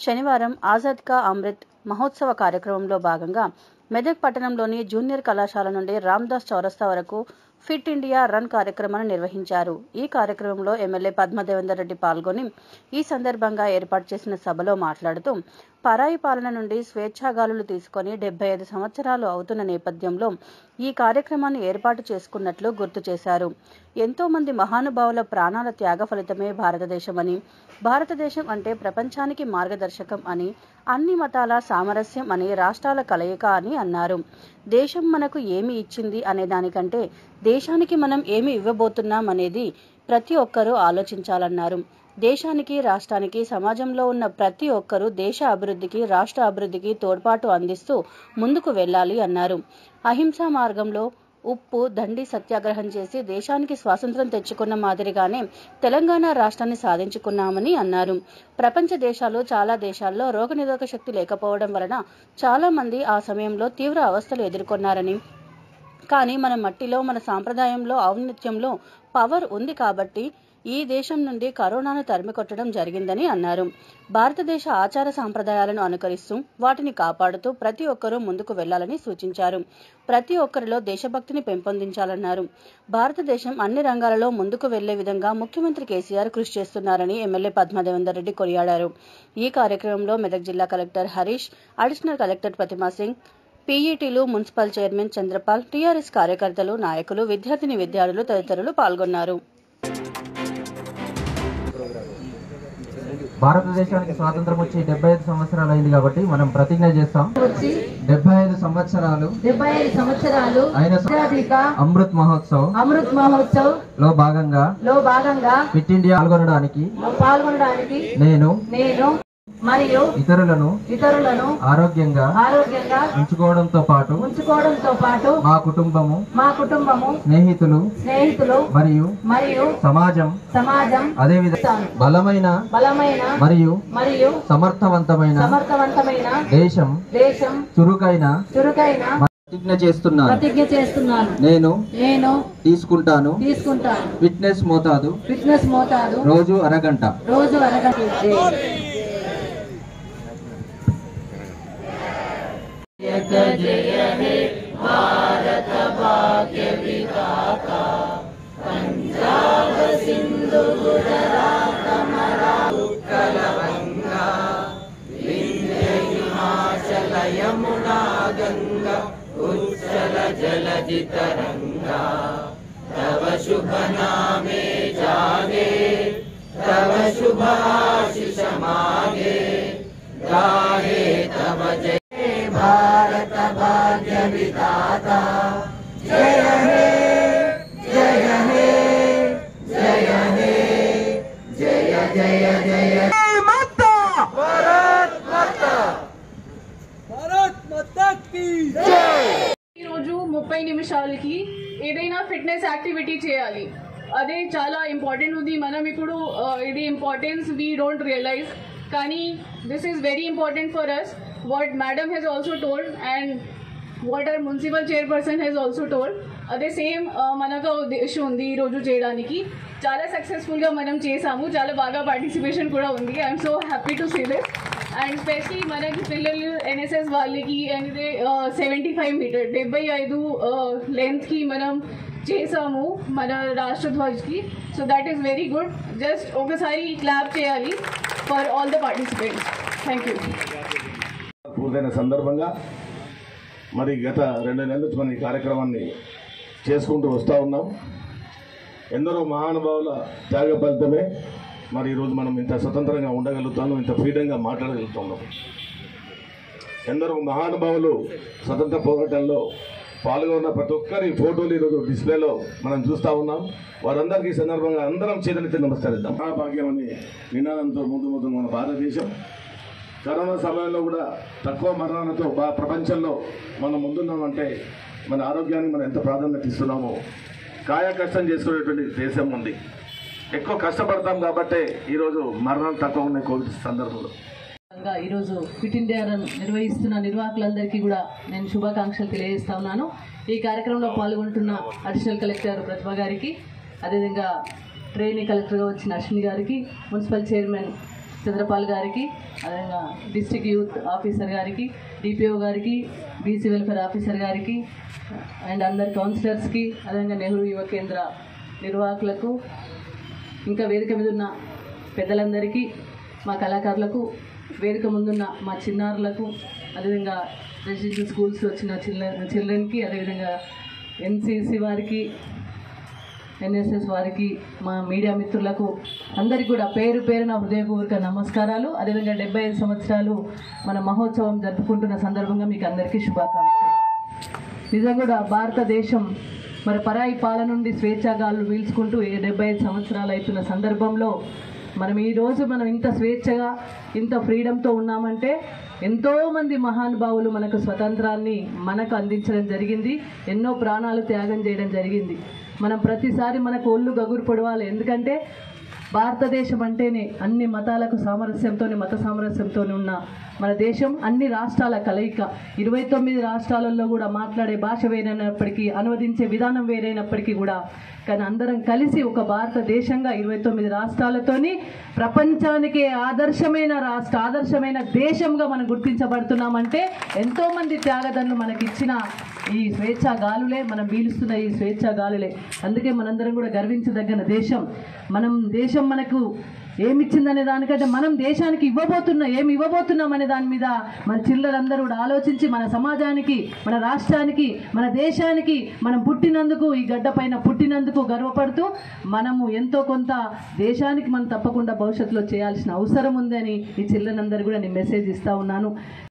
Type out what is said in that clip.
శనివారం ఆజాద్ కా అమృత్ మహోత్సవ కార్యక్రమంలో భాగంగా మెదక్ పట్టణంలోని జూనియర్ కళాశాల నుండి రామ్దాస్ చౌరస్తా వరకు ఫిట్ ఇండియా రన్ కార్యక్రమాన్ని నిర్వహించారు ఈ కార్యక్రమంలో ఎమ్మెల్యే పద్మదేవేందర్ రెడ్డి పాల్గొని ఈ సందర్భంగా ఏర్పాటు చేసిన సభలో మాట్లాడుతూ పరాయి పాలన నుండి స్వేచ్ఛాగాలులు తీసుకొని డెబ్బై ఐదు సంవత్సరాలు అవుతున్న నేపథ్యంలో ఈ కార్యక్రమాన్ని ఏర్పాటు చేసుకున్నట్లు గుర్తు చేశారు ఎంతో మంది మహానుభావుల ప్రాణాల త్యాగ ఫలితమే భారతదేశమని భారతదేశం అంటే ప్రపంచానికి మార్గదర్శకం అని అన్ని మతాల సామరస్యం అని రాష్ట్రాల కలయిక అని అన్నారు దేశం మనకు ఏమి ఇచ్చింది అనే దానికంటే దేశానికి మనం ఏమి ఇవ్వబోతున్నాం అనేది ప్రతి ఒక్కరూ ఆలోచించాలన్నారు దేశానికి రాష్ట్రానికి సమాజంలో ఉన్న ప్రతి ఒక్కరూ దేశ అభివృద్ధికి రాష్ట్ర అభివృద్ధికి తోడ్పాటు అందిస్తూ ముందుకు వెళ్ళాలి అన్నారు అహింసా మార్గంలో ఉప్పు దండి సత్యాగ్రహం చేసి దేశానికి స్వాతంత్రం తెచ్చుకున్న మాదిరిగానే తెలంగాణ రాష్ట్రాన్ని సాధించుకున్నామని అన్నారు ప్రపంచ దేశాలు చాలా దేశాల్లో రోగనిరోధక శక్తి లేకపోవడం వలన చాలా మంది ఆ సమయంలో తీవ్ర అవస్థలు ఎదుర్కొన్నారని కానీ మన మట్టిలో మన సాంప్రదాయంలో ఔన్నత్యంలో పవర్ ఉంది కాబట్టి ఈ దేశం నుండి కరోనాను తరిమికొట్టడం జరిగిందని అన్నారు భారతదేశ ఆచార సాంప్రదాయాలను అనుకరిస్తూ వాటిని కాపాడుతూ ప్రతి ఒక్కరూ ముందుకు వెళ్లాలని సూచించారు ప్రతి ఒక్కరిలో దేశభక్తిని పెంపొందించాలన్నారు భారతదేశం అన్ని రంగాలలో ముందుకు వెళ్లే విధంగా ముఖ్యమంత్రి కేసీఆర్ కృషి చేస్తున్నారని ఎమ్మెల్యే పద్మదేవేందర్ రెడ్డి కొనియాడారు ఈ కార్యక్రమంలో మెదక్ జిల్లా collector Harish additional collector Pratima Singh పీఈటీలు మున్సిపల్ చైర్మన్ చంద్రపాల్ టీఆర్ఎస్ కార్యకర్తలు నాయకులు విద్యార్థిని విద్యార్థులు తదితరులు పాల్గొన్నారు భారతదేశానికి స్వాతంత్రం వచ్చి డెబ్బై ఐదు సంవత్సరాలు అయింది కాబట్టి మనం ప్రతిజ్ఞ చేస్తాం వచ్చి డెబ్బై ఐదు సంవత్సరాలు డెబ్బై ఐదు సంవత్సరాలు అయిన ఆజాదీక అమృత్ మహోత్సవ్ అమృత్ మహోత్సవ్ లో భాగంగా లో భాగంగా ఫిట్ ఇండియా పాల్గొనడానికి పాల్గొనడానికి నేను నేను మరియు ఇతరులను ఇతరులను ఆరోగ్యంగా ఆరోగ్యంగా ఉంచుకోవడంతో పాటు ఉంచుకోవడంతో పాటు మా కుటుంబము మా కుటుంబము స్నేహితులు స్నేహితులు మరియు మరియు సమాజం సమాజం అదేవిధంగా బలమైన బలమైన మరియు మరియు సమర్థవంతమైన సమర్థవంతమైన దేశం దేశం చురుకైన చురుకైన ప్రతిజ్ఞ చేస్తున్నాను ప్రతిజ్ఞ చేస్తున్నాను నేను నేను తీసుకుంటాను తీసుకుంటాను ఫిట్నెస్ మోతాదు ఫిట్నెస్ మోతాదు రోజు అరగంట రోజు అరగంట ఈరోజు ముప్పై నిమిషాలకి ఏదైనా ఫిట్నెస్ యాక్టివిటీ చేయాలి అదే చాలా ఇంపార్టెంట్ ఉంది మనం ఇప్పుడు ఆ, ఇది ఇంపార్టెన్స్ వీ డోంట్ రియలైజ్ కానీ this is very important for us what madam he's also told and what are municipal chairperson he's also told అదే సేమ్ మనకు ఉద్దేశం ఉంది ఈరోజు చేయడానికి చాలా సక్సెస్ఫుల్గా మనం చేసాము చాలా బాగా పార్టిసిపేషన్ కూడా ఉంది I'm so happy to see this and specially మనకి పిల్లలు ఎన్ఎస్ఎస్ వాళ్ళకి అనేది సెవెంటీ ఫైవ్ మీటర్ డెబ్బై ఐదు లెంత్కి మనం చేసాము మన రాష్ట్ర ధ్వజ్కి so that is very good just ఒకసారి క్లాప్ చేయాలి for all the participants thank you పూర్తయిన సందర్భంగా మరి గత రెండు నెలల నుంచి మనం ఈ కార్యక్రమాన్ని చేసుకుంటూ వస్తూ ఉన్నాం ఎందరో మహానుభావుల త్యాగ ఫలితమే మరి ఈరోజు మనం ఇంత స్వతంత్రంగా ఉండగలుగుతాము ఇంత ఫ్రీడంగా మాట్లాడగలుగుతున్నాం ఎందరో మహానుభావులు స్వతంత్ర పోరాటంలో పాల్గొన్న ప్రతి ఒక్కరి ఫోటోలు ఈరోజు డిస్ప్లేలో మనం చూస్తూ ఉన్నాం వారందరికీ ఈ సందర్భంగా అందరం చేతులెత్తి నమస్కరిద్దాం మహాభాగ్యం అనే నినాదంతో ముందు ముందు మన భారతదేశం కరోనా సమయంలో కూడా తక్కువ మరణాలతో బా ప్రపంచంలో మనం ముందున్నామంటే మన ఆరోగ్యాన్ని మనం ఎంత ప్రాధాన్యత ఇస్తున్నామో కాయ కష్టం చేసుకునేటువంటి దేశం ఉంది ఎక్కువ కష్టపడతాం కాబట్టే ఈరోజు మరణాలు తక్కువ ఉన్నాయి కోవిడ్ సందర్భంలో గా ఈరోజు ఫిట్ ఇండియా రన్ నిర్వహిస్తున్న నిర్వాహకులందరికీ కూడా నేను శుభాకాంక్షలు తెలియజేస్తా ఉన్నాను ఈ కార్యక్రమంలో పాల్గొంటున్న అడిషనల్ కలెక్టర్ ప్రతిభ గారికి అదేవిధంగా ట్రైనింగ్ కలెక్టర్గా వచ్చిన అశ్విని గారికి మున్సిపల్ చైర్మన్ చంద్రపాల్ గారికి అదేవిధంగా డిస్టిక్ యూత్ ఆఫీసర్ గారికి డిపిఓ గారికి బీసీ వెల్ఫేర్ ఆఫీసర్ గారికి అండ్ అందరి కౌన్సిలర్స్కి అదేవిధంగా నెహ్రూ యువ కేంద్ర నిర్వాహకులకు ఇంకా వేదిక మీద ఉన్న పెద్దలందరికీ మా కళాకారులకు వేదిక ముందున్న మా చిన్నారులకు అదేవిధంగా రెసిడెన్షియల్ స్కూల్స్ వచ్చిన చిల్డ్రన్ చిల్డ్రన్కి అదేవిధంగా ఎన్సిసి వారికి ఎన్ఎస్ఎస్ వారికి మా మీడియా మిత్రులకు అందరికీ కూడా పేరు పేరున హృదయపూర్వక నమస్కారాలు అదేవిధంగా డెబ్బై ఐదు సంవత్సరాలు మన మహోత్సవం జరుపుకుంటున్న సందర్భంగా మీకు అందరికీ శుభాకాంక్షలు నిజంగా కూడా భారతదేశం మరి పరాయి పాలన నుండి స్వేచ్ఛాగాలు పీల్చుకుంటూ ఈ డెబ్బై ఐదు సంవత్సరాలు అవుతున్న సందర్భంలో మనం ఈ రోజు మనం ఇంత స్వేచ్ఛగా ఇంత ఫ్రీడంతో ఉన్నామంటే ఎంతోమంది మహానుభావులు మనకు స్వతంత్రాన్ని మనకు అందించడం జరిగింది ఎన్నో ప్రాణాలు త్యాగం చేయడం జరిగింది మనం ప్రతిసారి మనకు ఒళ్ళు గగురు పొడవాలి ఎందుకంటే భారతదేశం అంటేనే అన్ని మతాలకు సామరస్యంతోనే మత సామరస్యంతో ఉన్న మన దేశం అన్ని రాష్ట్రాల కలయిక ఇరవై తొమ్మిది రాష్ట్రాలలో కూడా మాట్లాడే భాష వేరైనప్పటికీ అనువదించే విధానం వేరైనప్పటికీ కూడా కానీ అందరం కలిసి ఒక భారతదేశంగా ఇరవై తొమ్మిది రాష్ట్రాలతోని ప్రపంచానికి ఆదర్శమైన రాష్ట్ర ఆదర్శమైన దేశంగా మనం గుర్తించబడుతున్నామంటే ఎంతోమంది త్యాగదన్ను మనకిచ్చిన ఈ స్వేచ్ఛా గాలులే మనం పీలుస్తున్న ఈ స్వేచ్ఛా గాలులే అందుకే మనందరం కూడా గర్వించదగిన దేశం మనం దేశం మనకు ఏమిచ్చిందనే దానికంటే మనం దేశానికి ఇవ్వబోతున్నా ఏమి ఇవ్వబోతున్నాం అనే దాని మీద మన చిల్లరందరూ కూడా ఆలోచించి మన సమాజానికి మన రాష్ట్రానికి మన దేశానికి మనం పుట్టినందుకు ఈ గడ్డ పైన పుట్టినందుకు గర్వపడుతూ మనము ఎంతో కొంత దేశానికి మనం తప్పకుండా భవిష్యత్తులో చేయాల్సిన అవసరం ఉందని ఈ చిల్లరందరూ కూడా నేను మెసేజ్ ఇస్తా ఉన్నాను